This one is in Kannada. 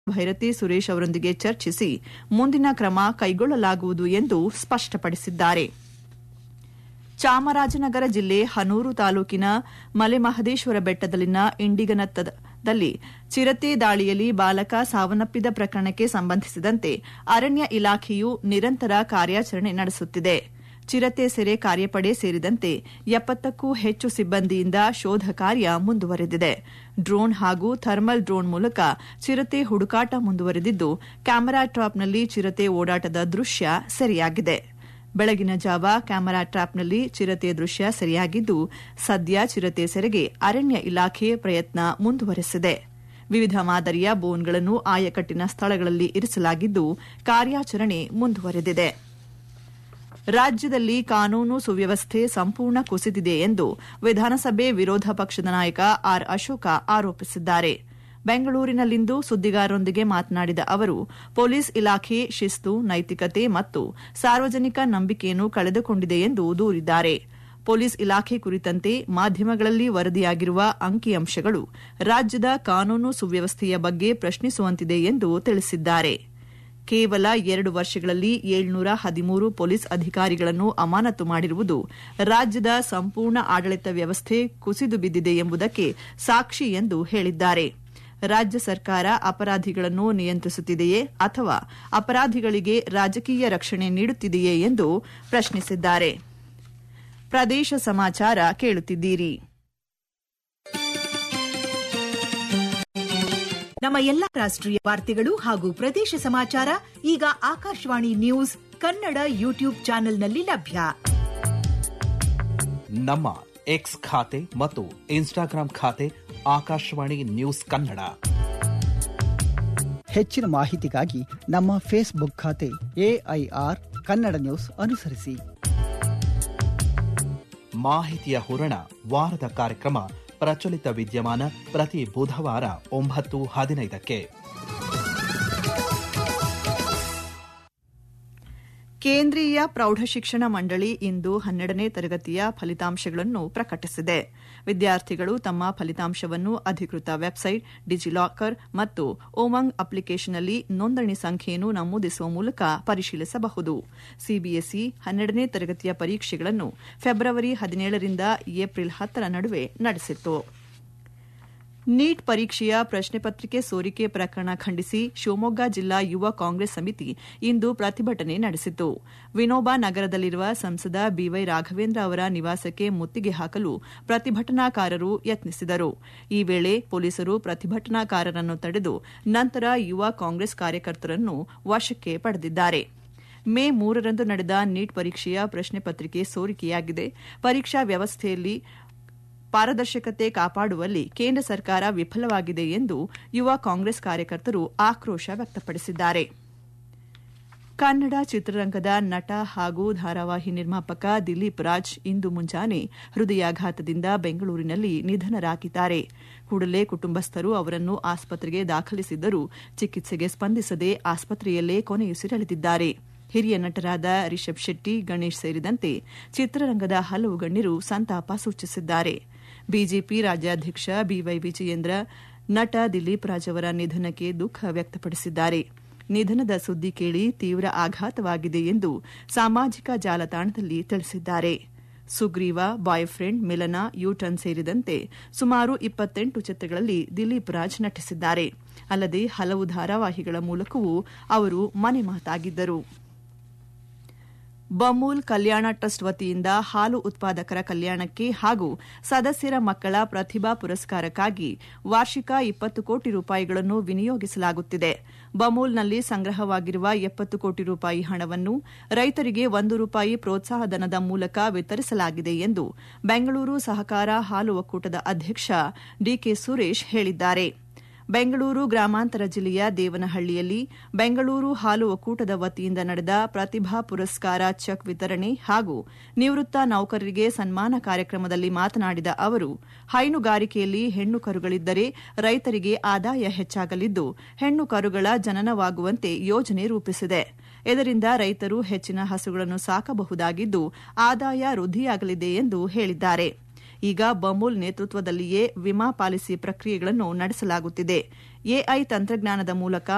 ಭೈರತಿ ಸುರೇಶ್ ಅವರೊಂದಿಗೆ ಚರ್ಚಿಸಿ ಮುಂದಿನ ಕ್ರಮ ಕೈಗೊಳ್ಳಲಾಗುವುದು ಎಂದು ಸ್ಪಷ್ಟಪಡಿಸಿದ್ದಾರೆ ಚಾಮರಾಜನಗರ ಜಿಲ್ಲೆ ಹನೂರು ತಾಲೂಕಿನ ಮಲೆಮಹದೇಶ್ವರ ಬೆಟ್ಟದಲ್ಲಿನ ಇಂಡಿಗನತ್ತದಲ್ಲಿ ಚಿರತೆ ದಾಳಿಯಲ್ಲಿ ಬಾಲಕ ಸಾವನ್ನಪ್ಪಿದ ಪ್ರಕರಣಕ್ಕೆ ಸಂಬಂಧಿಸಿದಂತೆ ಅರಣ್ಯ ಇಲಾಖೆಯು ನಿರಂತರ ಕಾರ್ಯಾಚರಣೆ ನಡೆಸುತ್ತಿದೆ ಚಿರತೆ ಸೆರೆ ಕಾರ್ಯಪಡೆ ಸೇರಿದಂತೆ ಎಪ್ಪತ್ತಕ್ಕೂ ಹೆಚ್ಚು ಸಿಬ್ಬಂದಿಯಿಂದ ಶೋಧ ಕಾರ್ಯ ಮುಂದುವರೆದಿದೆ ಡ್ರೋನ್ ಹಾಗೂ ಥರ್ಮಲ್ ಡ್ರೋನ್ ಮೂಲಕ ಚಿರತೆ ಹುಡುಕಾಟ ಮುಂದುವರೆದಿದ್ದು ಕ್ಯಾಮೆರಾ ಟ್ರಾಪ್ನಲ್ಲಿ ಚಿರತೆ ಓಡಾಟದ ದೃಶ್ಯ ಸೆರೆಯಾಗಿದೆ ಬೆಳಗಿನ ಜಾವ ಕ್ಯಾಮೆರಾ ಟ್ರಾಪ್ನಲ್ಲಿ ಚಿರತೆ ದೃಶ್ಯ ಸೆರೆಯಾಗಿದ್ದು ಸದ್ಯ ಚಿರತೆ ಸೆರೆಗೆ ಅರಣ್ಯ ಇಲಾಖೆ ಪ್ರಯತ್ನ ಮುಂದುವರೆಸಿದೆ ವಿವಿಧ ಮಾದರಿಯ ಬೋನ್ಗಳನ್ನು ಆಯಕಟ್ಟಿನ ಸ್ಥಳಗಳಲ್ಲಿ ಇರಿಸಲಾಗಿದ್ದು ಕಾರ್ಯಾಚರಣೆ ಮುಂದುವರೆದಿದೆ ರಾಜ್ಯದಲ್ಲಿ ಕಾನೂನು ಸುವ್ಯವಸ್ಥೆ ಸಂಪೂರ್ಣ ಕುಸಿದಿದೆ ಎಂದು ವಿಧಾನಸಭೆ ವಿರೋಧ ಪಕ್ಷದ ನಾಯಕ ಆರ್ ಅಶೋಕ ಆರೋಪಿಸಿದ್ದಾರೆ ಬೆಂಗಳೂರಿನಲ್ಲಿಂದು ಸುದ್ದಿಗಾರರೊಂದಿಗೆ ಮಾತನಾಡಿದ ಅವರು ಪೊಲೀಸ್ ಇಲಾಖೆ ಶಿಸ್ತು ನೈತಿಕತೆ ಮತ್ತು ಸಾರ್ವಜನಿಕ ನಂಬಿಕೆಯನ್ನು ಕಳೆದುಕೊಂಡಿದೆ ಎಂದು ದೂರಿದ್ದಾರೆ ಪೊಲೀಸ್ ಇಲಾಖೆ ಕುರಿತಂತೆ ಮಾಧ್ಯಮಗಳಲ್ಲಿ ವರದಿಯಾಗಿರುವ ಅಂಕಿಅಂಶಗಳು ರಾಜ್ಯದ ಕಾನೂನು ಸುವ್ಯವಸ್ಥೆಯ ಬಗ್ಗೆ ಪ್ರಶ್ನಿಸುವಂತಿದೆ ಎಂದು ತಿಳಿಸಿದ್ದಾರೆ ಕೇವಲ ಎರಡು ವರ್ಷಗಳಲ್ಲಿ ಏಳ್ನೂರ ಹದಿಮೂರು ಪೊಲೀಸ್ ಅಧಿಕಾರಿಗಳನ್ನು ಅಮಾನತು ಮಾಡಿರುವುದು ರಾಜ್ಯದ ಸಂಪೂರ್ಣ ಆಡಳಿತ ವ್ಯವಸ್ಥೆ ಕುಸಿದು ಬಿದ್ದಿದೆ ಎಂಬುದಕ್ಕೆ ಸಾಕ್ಷಿ ಎಂದು ಹೇಳಿದ್ದಾರೆ ರಾಜ್ಯ ಸರ್ಕಾರ ಅಪರಾಧಿಗಳನ್ನು ನಿಯಂತ್ರಿಸುತ್ತಿದೆಯೇ ಅಥವಾ ಅಪರಾಧಿಗಳಿಗೆ ರಾಜಕೀಯ ರಕ್ಷಣೆ ನೀಡುತ್ತಿದೆಯೇ ಎಂದು ಪ್ರಶ್ನಿಸಿದ್ದಾರೆ ಪ್ರದೇಶ ಸಮಾಚಾರ ಕೇಳುತ್ತಿದ್ದೀರಿ ನಮ್ಮ ಎಲ್ಲಾ ರಾಷ್ಟ್ರೀಯ ವಾರ್ತೆಗಳು ಹಾಗೂ ಪ್ರದೇಶ ಸಮಾಚಾರ ಈಗ ಆಕಾಶವಾಣಿ ನ್ಯೂಸ್ ಕನ್ನಡ ಯೂಟ್ಯೂಬ್ ಚಾನೆಲ್ನಲ್ಲಿ ಲಭ್ಯ ನಮ್ಮ ಎಕ್ಸ್ ಖಾತೆ ಮತ್ತು ಇನ್ಸ್ಟಾಗ್ರಾಂ ಖಾತೆ ಆಕಾಶವಾಣಿ ನ್ಯೂಸ್ ಕನ್ನಡ ಹೆಚ್ಚಿನ ಮಾಹಿತಿಗಾಗಿ ನಮ್ಮ ಫೇಸ್ಬುಕ್ ಖಾತೆ ಎಐಆರ್ ಕನ್ನಡ ನ್ಯೂಸ್ ಅನುಸರಿಸಿ ಮಾಹಿತಿಯ ಹೂರಣ ವಾರದ ಕಾರ್ಯಕ್ರಮ ಪ್ರಚಲಿತ ವಿದ್ಯಮಾನ ಪ್ರತಿ ಬುಧವಾರ ಒಂಬತ್ತು ಹದಿನೈದಕ್ಕೆ ಕೇಂದ್ರೀಯ ಪ್ರೌಢಶಿಕ್ಷಣ ಮಂಡಳಿ ಇಂದು ಹನ್ನೆರಡನೇ ತರಗತಿಯ ಫಲಿತಾಂಶಗಳನ್ನು ಪ್ರಕಟಿಸಿದೆ ವಿದ್ಯಾರ್ಥಿಗಳು ತಮ್ಮ ಫಲಿತಾಂಶವನ್ನು ಅಧಿಕೃತ ವೆಬ್ಸೈಟ್ ಡಿಜಿಲಾಕರ್ ಮತ್ತು ಓಮಂಗ್ ಅಪ್ಲಿಕೇಶನ್ನಲ್ಲಿ ನೋಂದಣಿ ಸಂಖ್ಯೆಯನ್ನು ನಮೂದಿಸುವ ಮೂಲಕ ಪರಿಶೀಲಿಸಬಹುದು ಸಿಬಿಎಸ್ಇ ಹನ್ನೆರಡನೇ ತರಗತಿಯ ಪರೀಕ್ಷೆಗಳನ್ನು ಫೆಬ್ರವರಿ ಹದಿನೇಳರಿಂದ ಏಪ್ರಿಲ್ ಹತ್ತರ ನಡುವೆ ನಡೆಸಿತ್ತು ನೀಟ್ ಪರೀಕ್ಷೆಯ ಪ್ರಶ್ನೆ ಪತ್ರಿಕೆ ಸೋರಿಕೆ ಪ್ರಕರಣ ಖಂಡಿಸಿ ಶಿವಮೊಗ್ಗ ಜಿಲ್ಲಾ ಯುವ ಕಾಂಗ್ರೆಸ್ ಸಮಿತಿ ಇಂದು ಪ್ರತಿಭಟನೆ ನಡೆಸಿತು ವಿನೋಬಾ ನಗರದಲ್ಲಿರುವ ಸಂಸದ ಬಿವೈ ರಾಘವೇಂದ್ರ ಅವರ ನಿವಾಸಕ್ಕೆ ಮುತ್ತಿಗೆ ಹಾಕಲು ಪ್ರತಿಭಟನಾಕಾರರು ಯತ್ನಿಸಿದರು ಈ ವೇಳೆ ಪೊಲೀಸರು ಪ್ರತಿಭಟನಾಕಾರರನ್ನು ತಡೆದು ನಂತರ ಯುವ ಕಾಂಗ್ರೆಸ್ ಕಾರ್ಯಕರ್ತರನ್ನು ವಶಕ್ಕೆ ಪಡೆದಿದ್ದಾರೆ ಮೇ ಮೂರರಂದು ನಡೆದ ನೀಟ್ ಪರೀಕ್ಷೆಯ ಪ್ರಶ್ನೆ ಪತ್ರಿಕೆ ಸೋರಿಕೆಯಾಗಿದೆ ಪರೀಕ್ಷಾ ವ್ಯವಸ್ಥೆಯಲ್ಲಿ ಪಾರದರ್ಶಕತೆ ಕಾಪಾಡುವಲ್ಲಿ ಕೇಂದ್ರ ಸರ್ಕಾರ ವಿಫಲವಾಗಿದೆ ಎಂದು ಯುವ ಕಾಂಗ್ರೆಸ್ ಕಾರ್ಯಕರ್ತರು ಆಕ್ರೋಶ ವ್ಯಕ್ತಪಡಿಸಿದ್ದಾರೆ ಕನ್ನಡ ಚಿತ್ರರಂಗದ ನಟ ಹಾಗೂ ಧಾರಾವಾಹಿ ನಿರ್ಮಾಪಕ ದಿಲೀಪ್ ರಾಜ್ ಇಂದು ಮುಂಜಾನೆ ಹೃದಯಾಘಾತದಿಂದ ಬೆಂಗಳೂರಿನಲ್ಲಿ ನಿಧನರಾಗಿದ್ದಾರೆ ಕೂಡಲೇ ಕುಟುಂಬಸ್ಥರು ಅವರನ್ನು ಆಸ್ಪತ್ರೆಗೆ ದಾಖಲಿಸಿದ್ದರೂ ಚಿಕಿತ್ಸೆಗೆ ಸ್ಪಂದಿಸದೆ ಆಸ್ಪತ್ರೆಯಲ್ಲೇ ಕೊನೆಯುಸಿರೆಳೆದಿದ್ದಾರೆ ಹಿರಿಯ ನಟರಾದ ರಿಷಬ್ ಶೆಟ್ಟಿ ಗಣೇಶ್ ಸೇರಿದಂತೆ ಚಿತ್ರರಂಗದ ಹಲವು ಗಣ್ಯರು ಸಂತಾಪ ಸೂಚಿಸಿದ್ದಾರೆ ಬಿಜೆಪಿ ರಾಜ್ಯಾಧ್ಯಕ್ಷ ಬಿವೈ ವಿಜಯೇಂದ್ರ ನಟ ದಿಲೀಪ್ ರಾಜ್ ಅವರ ನಿಧನಕ್ಕೆ ದುಃಖ ವ್ಯಕ್ತಪಡಿಸಿದ್ದಾರೆ ನಿಧನದ ಸುದ್ದಿ ಕೇಳಿ ತೀವ್ರ ಆಘಾತವಾಗಿದೆ ಎಂದು ಸಾಮಾಜಿಕ ಜಾಲತಾಣದಲ್ಲಿ ತಿಳಿಸಿದ್ದಾರೆ Sugreeva boyfriend Milana U turn ಸೇರಿದಂತೆ ಸುಮಾರು ಇಪ್ಪತ್ತೆಂಟು ಚಿತ್ರಗಳಲ್ಲಿ ದಿಲೀಪ್ ರಾಜ್ ನಟಿಸಿದ್ದಾರೆ ಅಲ್ಲದೆ ಹಲವು ಧಾರಾವಾಹಿಗಳ ಮೂಲಕವೂ ಅವರು ಮನೆ ಮಾತಾಗಿದ್ದರು ಬಮೂಲ್ ಕಲ್ಯಾಣ ಟ್ರಸ್ಟ್ ವತಿಯಿಂದ ಹಾಲು ಉತ್ಪಾದಕರ ಕಲ್ಯಾಣಕ್ಕೆ ಹಾಗೂ ಸದಸ್ಯರ ಮಕ್ಕಳ ಪ್ರತಿಭಾ ಪುರಸ್ಕಾರಕ್ಕಾಗಿ ವಾರ್ಷಿಕ ಇಪ್ಪತ್ತು ಕೋಟಿ ರೂಪಾಯಿಗಳನ್ನು ವಿನಿಯೋಗಿಸಲಾಗುತ್ತಿದೆ ಬಮೂಲ್ನಲ್ಲಿ ಸಂಗ್ರಹವಾಗಿರುವ ಎಪ್ಪತ್ತು ಕೋಟಿ ರೂಪಾಯಿ ಹಣವನ್ನು ರೈತರಿಗೆ ಒಂದು ರೂಪಾಯಿ ಪ್ರೋತ್ಸಾಹಧನದ ಮೂಲಕ ವಿತರಿಸಲಾಗಿದೆ ಎಂದು ಬೆಂಗಳೂರು ಸಹಕಾರ ಹಾಲು ಒಕ್ಕೂಟದ ಅಧ್ಯಕ್ಷ ಡಿಕೆ ಸುರೇಶ್ ಹೇಳಿದ್ದಾರೆ ಬೆಂಗಳೂರು ಗ್ರಾಮಾಂತರ ಜಿಲ್ಲೆಯ ದೇವನಹಳ್ಳಿಯಲ್ಲಿ ಬೆಂಗಳೂರು ಹಾಲು ಒಕ್ಕೂಟದ ವತಿಯಿಂದ ನಡೆದ ಪ್ರತಿಭಾ ಪುರಸ್ಕಾರ ಚೆಕ್ ವಿತರಣೆ ಹಾಗೂ ನಿವೃತ್ತ ನೌಕರರಿಗೆ ಸನ್ಮಾನ ಕಾರ್ಯಕ್ರಮದಲ್ಲಿ ಮಾತನಾಡಿದ ಅವರು ಹೈನುಗಾರಿಕೆಯಲ್ಲಿ ಹೆಣ್ಣು ಕರುಗಳಿದ್ದರೆ ರೈತರಿಗೆ ಆದಾಯ ಹೆಚ್ಚಾಗಲಿದ್ದು ಹೆಣ್ಣು ಕರುಗಳ ಜನನವಾಗುವಂತೆ ಯೋಜನೆ ರೂಪಿಸಿದೆ ಇದರಿಂದ ರೈತರು ಹೆಚ್ಚಿನ ಹಸುಗಳನ್ನು ಸಾಕಬಹುದಾಗಿದ್ದು ಆದಾಯ ವೃದ್ಧಿಯಾಗಲಿದೆ ಎಂದು ಹೇಳಿದ್ದಾರೆ ಈಗ ಬಮೂಲ್ ನೇತೃತ್ವದಲ್ಲಿಯೇ ವಿಮಾ ಪಾಲಿಸಿ ಪ್ರಕ್ರಿಯೆಗಳನ್ನು ನಡೆಸಲಾಗುತ್ತಿದೆ ಎಐ ತಂತ್ರಜ್ಞಾನದ ಮೂಲಕ